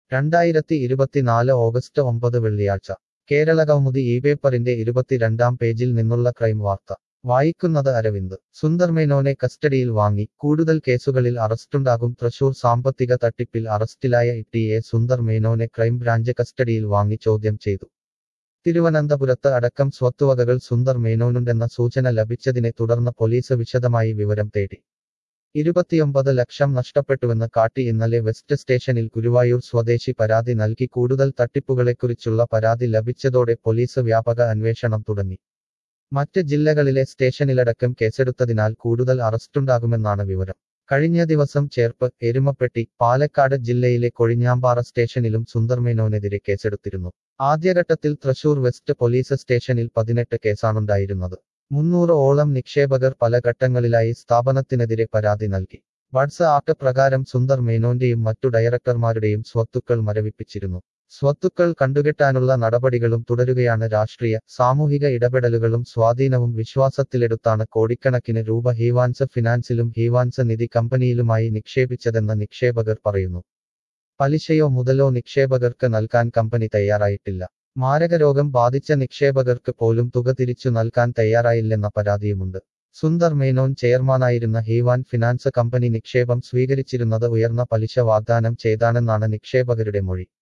രണ്ടായിരത്തി ഇരുപത്തിനാല് ഓഗസ്റ്റ് ഒമ്പത് വെള്ളിയാഴ്ച കേരളകൗമുദി ഈ പേപ്പറിന്റെ ഇരുപത്തിരണ്ടാം പേജിൽ നിന്നുള്ള ക്രൈം വാർത്ത വായിക്കുന്നത് അരവിന്ദ് സുന്ദർ മേനോനെ കസ്റ്റഡിയിൽ വാങ്ങി കൂടുതൽ കേസുകളിൽ അറസ്റ്റുണ്ടാകും തൃശൂർ സാമ്പത്തിക തട്ടിപ്പിൽ അറസ്റ്റിലായ ടി എ സുന്ദർ മേനോനെ ക്രൈംബ്രാഞ്ച് കസ്റ്റഡിയിൽ വാങ്ങി ചോദ്യം ചെയ്തു തിരുവനന്തപുരത്ത് അടക്കം സ്വത്തുവകകൾ സുന്ദർ മേനോനുണ്ടെന്ന സൂചന ലഭിച്ചതിനെ തുടർന്ന് പോലീസ് വിശദമായി വിവരം തേടി ഇരുപത്തിയൊമ്പത് ലക്ഷം നഷ്ടപ്പെട്ടുവെന്ന് കാട്ടി ഇന്നലെ വെസ്റ്റ് സ്റ്റേഷനിൽ ഗുരുവായൂർ സ്വദേശി പരാതി നൽകി കൂടുതൽ തട്ടിപ്പുകളെക്കുറിച്ചുള്ള പരാതി ലഭിച്ചതോടെ പോലീസ് വ്യാപക അന്വേഷണം തുടങ്ങി മറ്റ് ജില്ലകളിലെ സ്റ്റേഷനിലടക്കം കേസെടുത്തതിനാൽ കൂടുതൽ അറസ്റ്റുണ്ടാകുമെന്നാണ് വിവരം കഴിഞ്ഞ ദിവസം ചേർപ്പ് എരുമപ്പെട്ടി പാലക്കാട് ജില്ലയിലെ കൊഴിഞ്ഞാമ്പാറ സ്റ്റേഷനിലും സുന്ദർമേനോനെതിരെ കേസെടുത്തിരുന്നു ആദ്യഘട്ടത്തിൽ തൃശൂർ വെസ്റ്റ് പോലീസ് സ്റ്റേഷനിൽ പതിനെട്ട് കേസാണുണ്ടായിരുന്നത് മുന്നൂറ് ഓളം നിക്ഷേപകർ പല ഘട്ടങ്ങളിലായി സ്ഥാപനത്തിനെതിരെ പരാതി നൽകി വഡ്സ് ആക്ട് പ്രകാരം സുന്ദർ മേനോന്റെയും മറ്റു ഡയറക്ടർമാരുടെയും സ്വത്തുക്കൾ മരവിപ്പിച്ചിരുന്നു സ്വത്തുക്കൾ കണ്ടുകെട്ടാനുള്ള നടപടികളും തുടരുകയാണ് രാഷ്ട്രീയ സാമൂഹിക ഇടപെടലുകളും സ്വാധീനവും വിശ്വാസത്തിലെടുത്താണ് കോടിക്കണക്കിന് രൂപ ഹീവാൻസ് ഫിനാൻസിലും ഹീവാൻസ് നിധി കമ്പനിയിലുമായി നിക്ഷേപിച്ചതെന്ന് നിക്ഷേപകർ പറയുന്നു പലിശയോ മുതലോ നിക്ഷേപകർക്ക് നൽകാൻ കമ്പനി തയ്യാറായിട്ടില്ല മാരകരോഗം ബാധിച്ച നിക്ഷേപകർക്ക് പോലും തുക തിരിച്ചു നൽകാൻ തയ്യാറായില്ലെന്ന പരാതിയുമുണ്ട് സുന്ദർ മേനോൻ ചെയർമാനായിരുന്ന ഹീവാൻ ഫിനാൻസ് കമ്പനി നിക്ഷേപം സ്വീകരിച്ചിരുന്നത് ഉയർന്ന പലിശ വാഗ്ദാനം ചെയ്താണെന്നാണ് നിക്ഷേപകരുടെ മൊഴി